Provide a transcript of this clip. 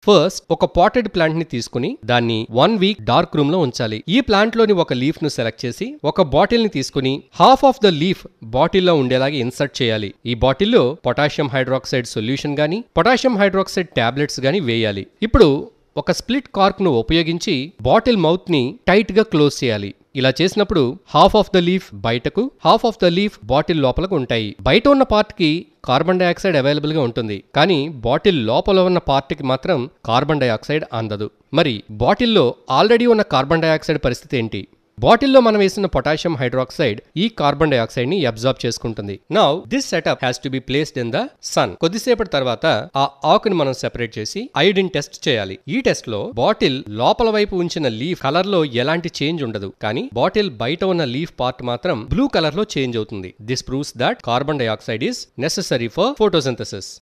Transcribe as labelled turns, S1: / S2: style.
S1: first ఒక potted plant ని తీసుకుని దాన్ని వన్ వీక్ డార్క్ రూమ్ లో ఉంచాలి ఈ ప్లాంట్ లోని ఒక లీఫ్ ను సెలెక్ట్ చేసి ఒక బాటిల్ ని తీసుకుని హాఫ్ ఆఫ్ ద లీఫ్ బాటిల్లో ఉండేలాగా ఇన్సర్ట్ చేయాలి ఈ బాటిల్లో పొటాషియం హైడ్రాక్సైడ్ సొల్యూషన్ గానీ పొటాషియం హైడ్రాక్సైడ్ టాబ్లెట్స్ గానీ వేయాలి ఇప్పుడు ఒక స్ప్లిట్ కార్క్ ను ఉపయోగించి బాటిల్ మౌత్ ని టైట్ గా క్లోజ్ చేయాలి ఇలా చేసినప్పుడు హాఫ్ ఆఫ్ ద లీఫ్ బయటకు half of the leaf bottle లోపలకు ఉంటాయి బయట ఉన్న పార్ట్ కి కార్బన్ డైఆక్సైడ్ అవైలబుల్ గా ఉంటుంది కానీ బాటిల్ లోపల ఉన్న పార్ట్ కి మాత్రం కార్బన్ డైఆక్సైడ్ అందదు మరి బాటిల్లో ఆల్రెడీ ఉన్న కార్బన్ డైఆక్సైడ్ పరిస్థితి ఏంటి బాటిల్లో మనం వేసిన పొటాషియం హైడ్రాక్సైడ్ ఈ కార్బన్ డైఆక్సైడ్ ని అబ్జార్బ్ చేసుకుంటుంది now this setup has to be placed in the sun కొద్దిసేపటి తర్వాత ఆ ఆకుని మనం సెపరేట్ చేసి ఐడిన్ టెస్ట్ చేయాలి ఈ టెస్ట్ లో బాటిల్ లోపల వైపు ఉంచిన లీఫ్ కలర్ లో ఎలాంటి చేంజ్ ఉండదు కానీ బాటిల్ బయట ఉన్న లీఫ్ పార్ట్ మాత్రం బ్లూ కలర్ లో చేంజ్ అవుతుంది this proves that carbon dioxide is necessary for photosynthesis